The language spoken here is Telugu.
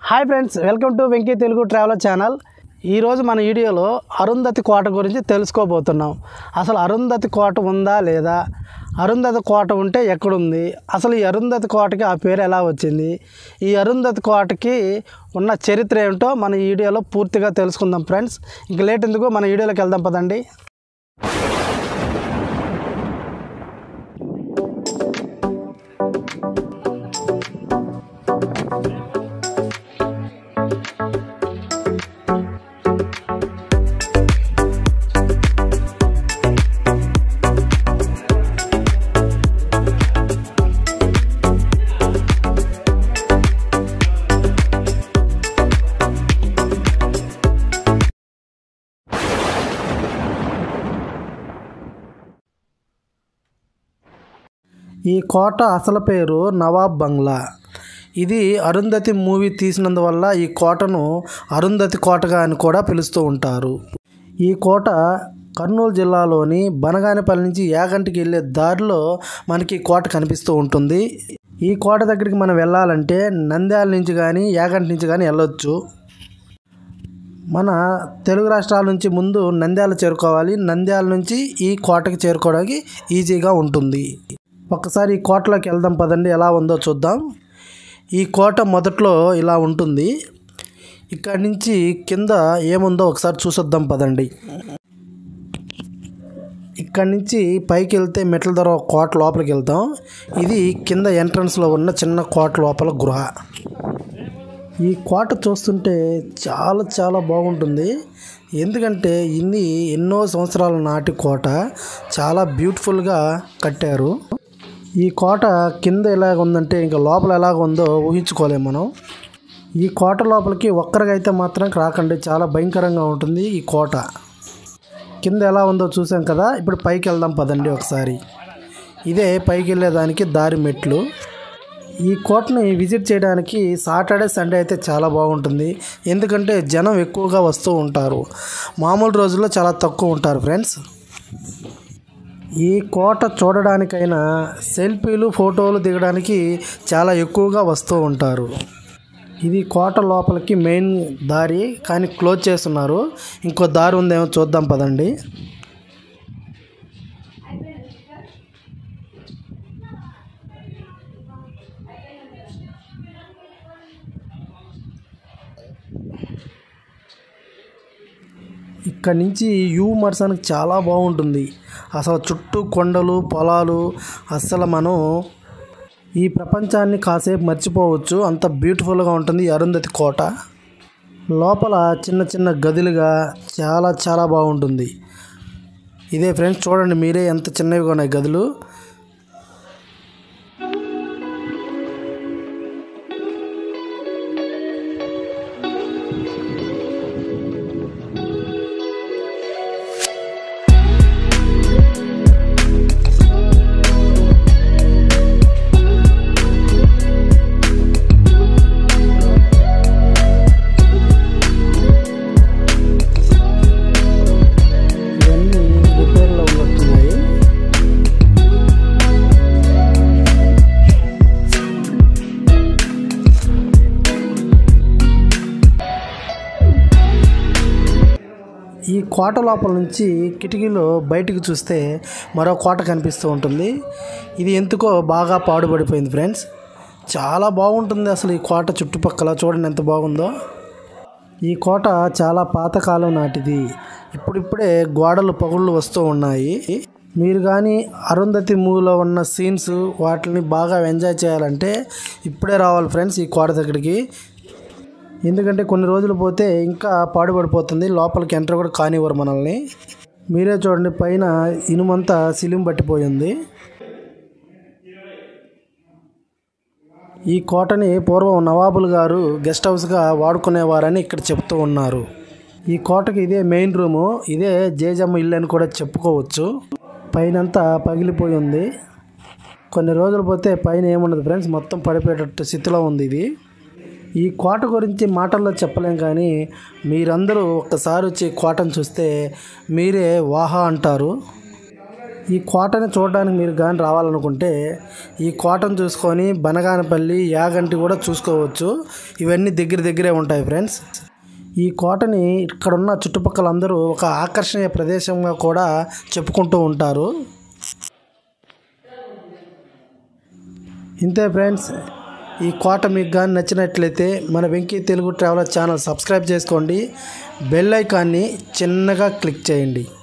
hi friends welcome to Venky Telugu traveller channel ఈరోజు మన వీడియోలో అరుంధతి కోట గురించి తెలుసుకోబోతున్నాం అసలు అరుంధతి కోట ఉందా లేదా అరుంధతి కోట ఉంటే ఎక్కడుంది అసలు ఈ అరుంధతి కోటకి ఆ పేరు ఎలా వచ్చింది ఈ అరుంధతి కోటకి ఉన్న చరిత్ర ఏమిటో మన ఈ వీడియోలో పూర్తిగా తెలుసుకుందాం ఫ్రెండ్స్ ఇంక లేట్ ఎందుకు మన వీడియోలోకి వెళ్దాం పదండి ఈ కోట అసలు పేరు నవాబ్ బంగ్లా ఇది అరుంధతి మూవీ తీసినందువల్ల ఈ కోటను అరుంధతి కోటగా అని కూడా పిలుస్తూ ఉంటారు ఈ కోట కర్నూలు జిల్లాలోని బనగానిపల్లి నుంచి యాగంటికి వెళ్ళే దారిలో మనకి ఈ కోట కనిపిస్తూ ఉంటుంది ఈ కోట దగ్గరికి మనం వెళ్ళాలంటే నంద్యాల నుంచి కానీ యాగంటి నుంచి కానీ వెళ్ళొచ్చు మన తెలుగు రాష్ట్రాల నుంచి ముందు నంద్యాల చేరుకోవాలి నంద్యాల నుంచి ఈ కోటకి చేరుకోవడానికి ఈజీగా ఉంటుంది ఒకసారి ఈ కోటలోకి వెళ్దాం పదండి ఎలా ఉందో చూద్దాం ఈ కోట మొదట్లో ఇలా ఉంటుంది ఇక్కడి నుంచి కింద ఏముందో ఒకసారి చూసొద్దాం పదండి ఇక్కడి నుంచి పైకి వెళ్తే మెట్ల ధర కోట లోపలికి వెళ్తాం ఇది కింద ఎంట్రన్స్లో ఉన్న చిన్న కోట లోపల గృహ ఈ కోట చూస్తుంటే చాలా చాలా బాగుంటుంది ఎందుకంటే ఇన్ని ఎన్నో సంవత్సరాల నాటి కోట చాలా బ్యూటిఫుల్గా కట్టారు ఈ కోట కింద ఎలాగ ఉందంటే ఇంకా లోపల ఎలాగ ఉందో ఊహించుకోలేము మనం ఈ కోట లోపలికి ఒక్కరికైతే మాత్రం రాకండి చాలా భయంకరంగా ఉంటుంది ఈ కోట కింద ఎలా ఉందో చూసాం కదా ఇప్పుడు పైకి వెళ్దాం పదండి ఒకసారి ఇదే పైకి వెళ్ళేదానికి దారి మెట్లు ఈ కోటని విజిట్ చేయడానికి సాటర్డే సండే అయితే చాలా బాగుంటుంది ఎందుకంటే జనం ఎక్కువగా వస్తూ ఉంటారు మామూలు రోజుల్లో చాలా తక్కువ ఉంటారు ఫ్రెండ్స్ ఈ కోట చూడడానికైనా సెల్ఫీలు ఫోటోలు దిగడానికి చాలా ఎక్కువగా వస్తూ ఉంటారు ఇది కోట లోపలికి మెయిన్ దారి కానీ క్లోజ్ చేస్తున్నారు ఇంకో దారి ఉందేమో చూద్దాం పదండి ఇక్కడ నుంచి యూ మర్సానికి చాలా బాగుంటుంది అసలు చుట్టూ కొండలు పొలాలు అస్సలు మనం ఈ ప్రపంచాన్ని కాసేపు మర్చిపోవచ్చు అంత బ్యూటిఫుల్గా ఉంటుంది ఈ అరుంధతి కోట లోపల చిన్న చిన్న గదులుగా చాలా చాలా బాగుంటుంది ఇదే ఫ్రెండ్స్ చూడండి మీరే ఎంత చిన్నవిగా ఉన్నాయి గదులు ఇవన్నీ రిపేర్లో ఉన్నట్టున్నాయి ఈ కోట లోపల నుంచి కిటికీలో బయటికి చూస్తే మరో కోట కనిపిస్తూ ఉంటుంది ఇది ఎందుకో బాగా పాడుపడిపోయింది ఫ్రెండ్స్ చాలా బాగుంటుంది అసలు ఈ కోట చుట్టుపక్కల చూడండి ఎంత బాగుందో ఈ కోట చాలా పాతకాలం నాటిది ఇప్పుడిప్పుడే గోడలు పగుళ్ళు వస్తూ ఉన్నాయి మీరు కానీ అరుంధతి మూవీలో ఉన్న సీన్స్ వాటిని బాగా ఎంజాయ్ చేయాలంటే ఇప్పుడే రావాలి ఫ్రెండ్స్ ఈ కోట దగ్గరికి ఎందుకంటే కొన్ని రోజులు పోతే ఇంకా పాడుపడిపోతుంది లోపలికి ఎంటర్ కూడా కానివ్వరు మనల్ని మీరే చూడండి పైన ఇనుమంతా సిలిం పట్టిపోయింది ఈ కోటని పూర్వం నవాబులు గారు గెస్ట్ హౌస్గా వాడుకునేవారని ఇక్కడ చెప్తూ ఉన్నారు ఈ కోటకి ఇదే మెయిన్ రూము ఇదే జేజమ్మ ఇల్లు అని కూడా చెప్పుకోవచ్చు పైనంతా పగిలిపోయి ఉంది కొన్ని రోజులు పోతే పైన ఏముండదు ఫ్రెండ్స్ మొత్తం పడిపోయేటట్టు స్థితిలో ఉంది ఇది ఈ కోట గురించి మాటల్లో చెప్పలేం కానీ మీరందరూ ఒక్కసారి వచ్చి కోటను చూస్తే మీరే వాహా అంటారు ఈ కోటని చూడడానికి మీరు కానీ రావాలనుకుంటే ఈ కోటను చూసుకొని బనగానపల్లి యాగంటి కూడా చూసుకోవచ్చు ఇవన్నీ దగ్గర దగ్గరే ఉంటాయి ఫ్రెండ్స్ ఈ కోటని ఇక్కడున్న చుట్టుపక్కల అందరూ ఒక ఆకర్షణీయ ప్రదేశంగా కూడా చెప్పుకుంటూ ఉంటారు ఇంతే ఫ్రెండ్స్ ఈ కోట మీకు కానీ నచ్చినట్లయితే మన Venky Telugu traveller channel subscribe చేసుకోండి బెల్ ఐకాన్ని చిన్నగా క్లిక్ చేయండి